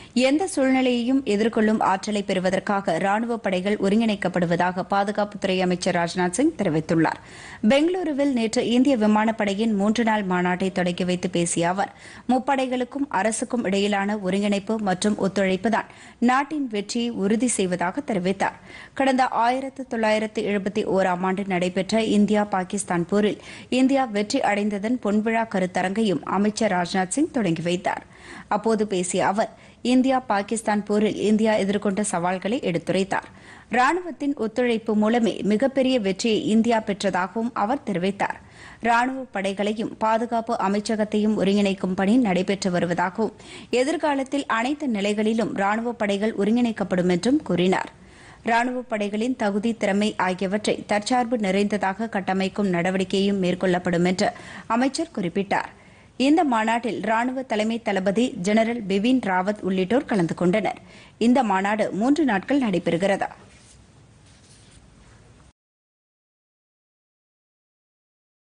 எந்த சூழ்நிலையையும் எதிர்கொள்ளும் ஆற்றலை பெறுவதற்காக ராணுவ படைகள் ஒருங்கிணைக்கப்படுவதாக பாதுகாப்புத்துறை அமைச்சர் ராஜ்நாத் சிங் தெரிவித்துள்ளார் பெங்களூருவில் நேற்று இந்திய விமானப்படையின் மூன்று நாள் மாநாட்டை தொடங்கி வைத்து பேசிய அவர் முப்படைகளுக்கும் அரசுக்கும் இடையிலான ஒருங்கிணைப்பு மற்றும் ஒத்துழைப்புதான் நாட்டின் வெற்றியை உறுதி செய்வதாக தெரிவித்தார் கடந்த ஆயிரத்து தொள்ளாயிரத்து எழுபத்தி ஓராம் ஆண்டு நடைபெற்ற இந்தியா பாகிஸ்தான் போரில் இந்தியா வெற்றி அடைந்ததன் பொன்விழா கருத்தரங்கையும் அமைச்சர் ராஜ்நாத் சிங் தொடங்கி வைத்தார் அப்போது பேசிய அவர் இந்தியா பாகிஸ்தான் போரில் இந்தியா எதிர்கொண்ட சவால்களை எடுத்துரைத்தார் ராணுவத்தின் ஒத்துழைப்பு மூலமே மிகப்பெரிய வெற்றியை இந்தியா பெற்றதாகவும் அவர் தெரிவித்தார் ராணுவ படைகளையும் பாதுகாப்பு அமைச்சகத்தையும் ஒருங்கிணைக்கும் பணி நடைபெற்று வருவதாகவும் எதிர்காலத்தில் அனைத்து நிலைகளிலும் ராணுவ படைகள் ஒருங்கிணைக்கப்படும் என்றும் கூறினார் ராணுவ படைகளின் தகுதி திறமை ஆகியவற்றை தற்சார்பு நிறைந்ததாக கட்டமைக்கும் நடவடிக்கையும் மேற்கொள்ளப்படும் என்று அமைச்சர் குறிப்பிட்டார் இந்த மாநாட்டில் ராணுவ தலைமை தளபதி ஜெனரல் பிபின் ராவத் உள்ளிட்டோர் கலந்து கொண்டனர் இந்த மாநாடு மூன்று நாட்கள் நடைபெறுகிறது